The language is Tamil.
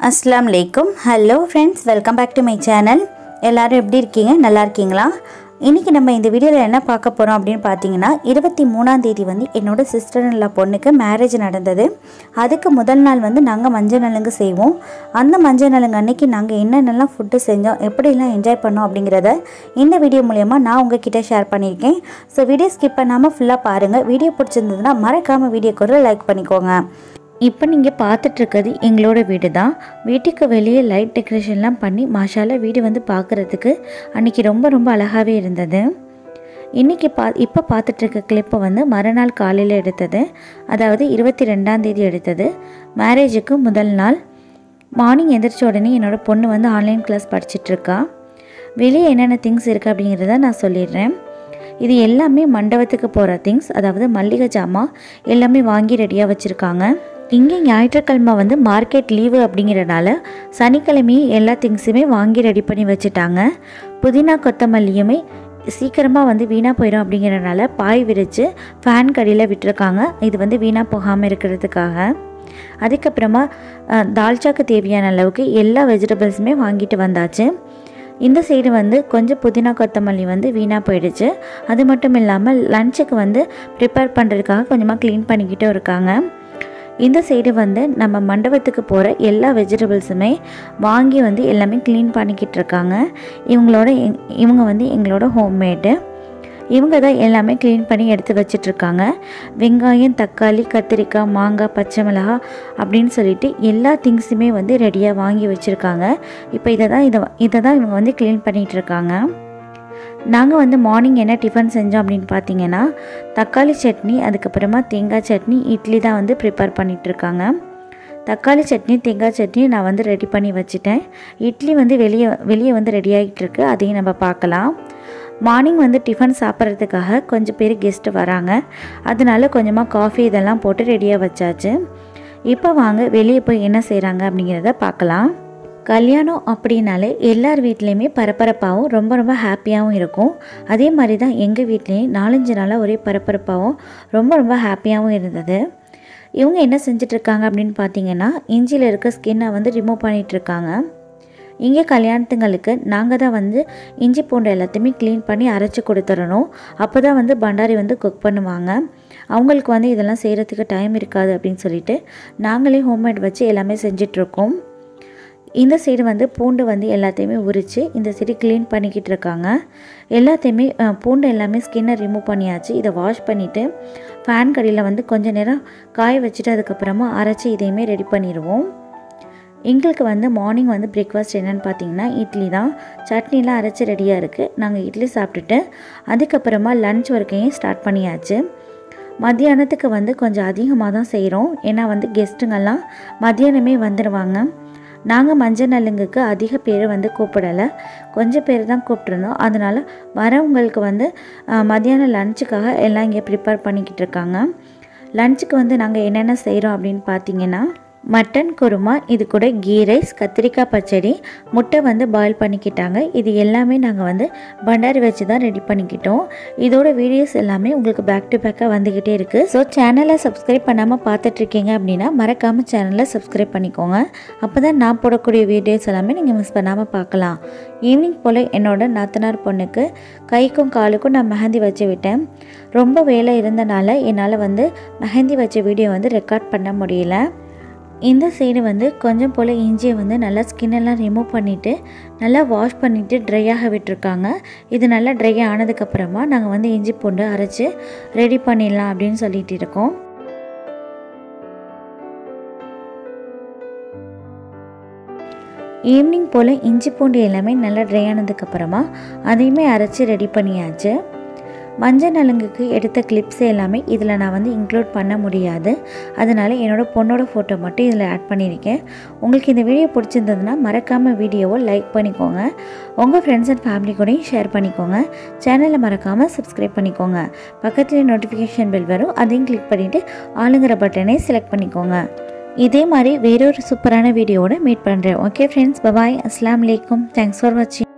அஸ்லாம் வலைக்கும் hello friends welcome back to my channel எல்லாரும் எப்படி இருக்கீங்க நல்லா இருக்கீங்களா இன்றைக்கி நம்ம இந்த வீடியோவில் என்ன பார்க்க போகிறோம் அப்படின்னு பார்த்தீங்கன்னா இருபத்தி மூணாம் தேதி வந்து என்னோட சிஸ்டர் இல்ல பொண்ணுக்கு மேரேஜ் நடந்தது அதுக்கு முதல் நாள் வந்து நாங்கள் மஞ்சள் நலுங்கு செய்வோம் அந்த மஞ்சள் நலுங்கு அன்னைக்கு நாங்கள் என்னென்னலாம் ஃபுட்டு செஞ்சோம் எப்படிலாம் என்ஜாய் பண்ணோம் அப்படிங்கிறத இந்த வீடியோ மூலயமா நான் உங்ககிட்ட ஷேர் பண்ணியிருக்கேன் ஸோ வீடியோ ஸ்கிப் பண்ணாமல் ஃபுல்லாக பாருங்கள் வீடியோ பிடிச்சிருந்ததுன்னா மறக்காமல் வீடியோக்கு ஒரு லைக் பண்ணிக்கோங்க இப்போ நீங்கள் பார்த்துட்ருக்கிறது எங்களோட வீடு தான் வீட்டுக்கு வெளியே லைட் டெக்கரேஷன்லாம் பண்ணி மாஷால வீடு வந்து பார்க்குறதுக்கு அன்றைக்கி ரொம்ப ரொம்ப அழகாகவே இருந்தது இன்றைக்கி பா இப்போ பார்த்துட்ருக்க கிளிப்பை வந்து மறுநாள் காலையில் எடுத்தது அதாவது இருபத்தி ரெண்டாம் தேதி எடுத்தது மேரேஜுக்கு முதல் நாள் மார்னிங் எந்திரிச்ச உடனே என்னோடய பொண்ணு வந்து ஆன்லைன் கிளாஸ் படிச்சிட்ருக்கா வெளியே என்னென்ன திங்ஸ் இருக்குது அப்படிங்கிறத நான் சொல்லிடுறேன் இது எல்லாமே மண்டபத்துக்கு போகிற திங்ஸ் அதாவது மல்லிகை ஜாமான் எல்லாமே வாங்கி ரெடியாக வச்சுருக்காங்க இங்கே ஞாயிற்றுக்கிழமை வந்து மார்க்கெட் லீவு அப்படிங்கிறனால சனிக்கிழமையே எல்லா திங்ஸுமே வாங்கி ரெடி பண்ணி வச்சுட்டாங்க புதினா கொத்தமல்லியுமே சீக்கிரமாக வந்து வீணாக போயிடும் அப்படிங்கிறனால பாய் விரித்து ஃபேன் கடியில் விட்டுருக்காங்க இது வந்து வீணாக போகாமல் இருக்கிறதுக்காக அதுக்கப்புறமா அஹ், தால்ச்சாக்கு தேவையான அளவுக்கு எல்லா வெஜிடபிள்ஸுமே வாங்கிட்டு வந்தாச்சு இந்த சைடு வந்து கொஞ்சம் புதினா கொத்தமல்லி வந்து வீணாக போயிடுச்சு அது மட்டும் இல்லாமல் லஞ்சுக்கு வந்து ப்ரிப்பேர் பண்ணுறதுக்காக கொஞ்சமாக க்ளீன் பண்ணிக்கிட்டும் இருக்காங்க இந்த சைடு வந்து நம்ம மண்டபத்துக்கு போகிற எல்லா வெஜிடபிள்ஸுமே வாங்கி வந்து எல்லாமே க்ளீன் பண்ணிக்கிட்டு இருக்காங்க இவங்களோட எங்- இவங்க வந்து எங்களோட ஹோம்மேடு இவங்க தான் எல்லாமே க்ளீன் பண்ணி எடுத்து வச்சிட்ருக்காங்க வெங்காயம் தக்காளி கத்திரிக்காய் மாங்காய் பச்சை மிளகாய் அப்படின்னு சொல்லிட்டு எல்லா திங்ஸுமே வந்து ரெடியாக வாங்கி வச்சுருக்காங்க இப்போ இதை தான் இதை இதை தான் இவங்க வந்து க்ளீன் பண்ணிகிட்டு இருக்காங்க நாங்கள் வந்து மார்னிங் என்ன டிஃபன் செஞ்சோம் அப்படின்னு பார்த்தீங்கன்னா தக்காளி சட்னி அதுக்கப்புறமா தேங்காய் சட்னி இட்லி தான் வந்து ப்ரிப்பேர் பண்ணிகிட்ருக்காங்க தக்காளி சட்னி தேங்காய் சட்னி நான் வந்து ரெடி பண்ணி வச்சுட்டேன் இட்லி வந்து வெளியே வெளியே வந்து ரெடி ஆகிட்டு இருக்கு அதையும் நம்ம பார்க்கலாம் மார்னிங் வந்து டிஃபன் சாப்பிட்றதுக்காக கொஞ்சம் பேர் கெஸ்ட்டு வராங்க அதனால கொஞ்சமாக காஃபி இதெல்லாம் போட்டு ரெடியாக வச்சாச்சு இப்போ வாங்க வெளியே போய் என்ன செய்கிறாங்க அப்படிங்கிறத பார்க்கலாம் கல்யாணம் அப்படின்னாலே எல்லார் வீட்லேயுமே பரபரப்பாகவும் ரொம்ப ரொம்ப ஹாப்பியாகவும் இருக்கும் அதே மாதிரி தான் எங்கள் வீட்லேயும் நாலஞ்சு நாளாக ஒரே பரபரப்பாகவும் ரொம்ப ரொம்ப ஹாப்பியாகவும் இருந்தது இவங்க என்ன செஞ்சிட்ருக்காங்க அப்படின்னு பார்த்தீங்கன்னா இஞ்சியில் இருக்க ஸ்கின்னை வந்து ரிமூவ் பண்ணிகிட்ருக்காங்க இங்கே கல்யாணத்துங்களுக்கு நாங்கள் தான் வந்து இஞ்சி பூண்டு எல்லாத்தையுமே க்ளீன் பண்ணி அரைச்சி கொடுத்துடணும் அப்போ தான் வந்து பண்டாரி வந்து குக் பண்ணுவாங்க அவங்களுக்கு வந்து இதெல்லாம் செய்கிறதுக்கு டைம் இருக்காது அப்படின்னு சொல்லிட்டு நாங்களே ஹோம்மேட் வச்சு எல்லாமே செஞ்சிட்ருக்கோம் இந்த சைடு வந்து பூண்டு வந்து எல்லாத்தையுமே உரித்து இந்த சைடு க்ளீன் பண்ணிக்கிட்டு இருக்காங்க எல்லாத்தையுமே அஹ், பூண்டு எல்லாமே ஸ்கின்னை ரிமூவ் பண்ணியாச்சு இதை வாஷ் பண்ணிவிட்டு ஃபேன் கடியில் வந்து கொஞ்ச நேரம் காய வச்சுட்டு அதுக்கப்புறமா அரைச்சி இதையுமே ரெடி பண்ணிடுவோம் எங்களுக்கு வந்து மார்னிங் வந்து பிரேக்ஃபாஸ்ட் என்னென்னு பார்த்தீங்கன்னா இட்லி தான் சட்னிலாம் அரைச்சி ரெடியாக இருக்குது நாங்கள் இட்லி சாப்பிட்டுட்டு அதுக்கப்புறமா லன்ச் ஒர்க்கையும் ஸ்டார்ட் பண்ணியாச்சு மத்தியானத்துக்கு வந்து கொஞ்சம் அதிகமாக தான் செய்கிறோம் ஏன்னா வந்து கெஸ்ட்டுங்கெல்லாம் மத்தியானமே வந்துடுவாங்க நாங்கள் மஞ்சள் நலுங்குக்கு அதிக பேர் வந்து கூப்பிடலை கொஞ்சம் பேர் தான் கூப்பிட்ருந்தோம் அதனால் வரவங்களுக்கு வந்து அஹ், மத்தியானம் லஞ்சுக்காக எல்லாம் இங்கே ப்ரிப்பேர் பண்ணிக்கிட்டு இருக்காங்க லஞ்சுக்கு வந்து நாங்கள் என்னென்ன செய்கிறோம் அப்படின்னு பார்த்தீங்கன்னா மட்டன் குருமா இது கூட கீ ரைஸ் கத்திரிக்காய் பச்சடி முட்டை வந்து பாயில் பண்ணிக்கிட்டாங்க இது எல்லாமே நாங்கள் வந்து பண்டாரி வச்சு தான் ரெடி பண்ணிக்கிட்டோம் இதோட வீடியோஸ் எல்லாமே உங்களுக்கு பேக் டு பேக்காக வந்துக்கிட்டே இருக்குது ஸோ சேனலை சப்ஸ்கிரைப் பண்ணாமல் பார்த்துட்ருக்கீங்க அப்படின்னா மறக்காமல் சேனலை சப்ஸ்கிரைப் பண்ணிக்கோங்க அப்போ தான் நான் போடக்கூடிய வீடியோஸ் எல்லாமே நீங்கள் மிஸ் பண்ணாமல் பார்க்கலாம் ஈவினிங் போல் என்னோட நாத்தனார் பொண்ணுக்கு கைக்கும் காலுக்கும் நான் மெஹந்தி வச்சு விட்டேன் ரொம்ப வேலை இருந்தனால என்னால் வந்து மெஹந்தி வச்ச வீடியோ வந்து ரெக்கார்ட் பண்ண முடியல இந்த சைடு வந்து கொஞ்சம் போல் இஞ்சியை வந்து நல்லா ஸ்கின்னெல்லாம் ரிமூவ் பண்ணிவிட்டு நல்லா வாஷ் பண்ணிவிட்டு ட்ரையாக விட்டுருக்காங்க இது நல்லா ட்ரை ஆனதுக்கப்புறமா நாங்கள் வந்து இஞ்சி பூண்டு அரைச்சி ரெடி பண்ணிடலாம் அப்படின்னு சொல்லிட்டு இருக்கோம் ஈவினிங் போல் இஞ்சி பூண்டு எல்லாமே நல்லா ட்ரை ஆனதுக்கப்புறமா அதையுமே அரைச்சி ரெடி பண்ணியாச்சு மஞ்சள் நலுங்குக்கு எடுத்த கிளிப்ஸ் எல்லாமே இதில் நான் வந்து இன்க்ளூட் பண்ண முடியாது அதனால் என்னோடய பொண்ணோட ஃபோட்டோ மட்டும் இதில் ஆட் பண்ணியிருக்கேன் உங்களுக்கு இந்த வீடியோ பிடிச்சிருந்ததுன்னா மறக்காமல் வீடியோவை லைக் பண்ணிக்கோங்க உங்கள் ஃப்ரெண்ட்ஸ் அண்ட் ஃபேமிலி கூடயும் ஷேர் பண்ணிக்கோங்க சேனலை மறக்காமல் சப்ஸ்கிரைப் பண்ணிக்கோங்க பக்கத்தில் நோட்டிஃபிகேஷன் பெல் வரும் அதையும் கிளிக் பண்ணிவிட்டு ஆளுங்கிற பட்டனை செலக்ட் பண்ணிக்கோங்க இதே மாதிரி வேறொரு சூப்பரான வீடியோவோட மீட் பண்ணுறேன் ஓகே ஃப்ரெண்ட்ஸ் பபாய் அஸ்லாம் வலைக்கும் தேங்க்ஸ் ஃபார் வாட்சிங்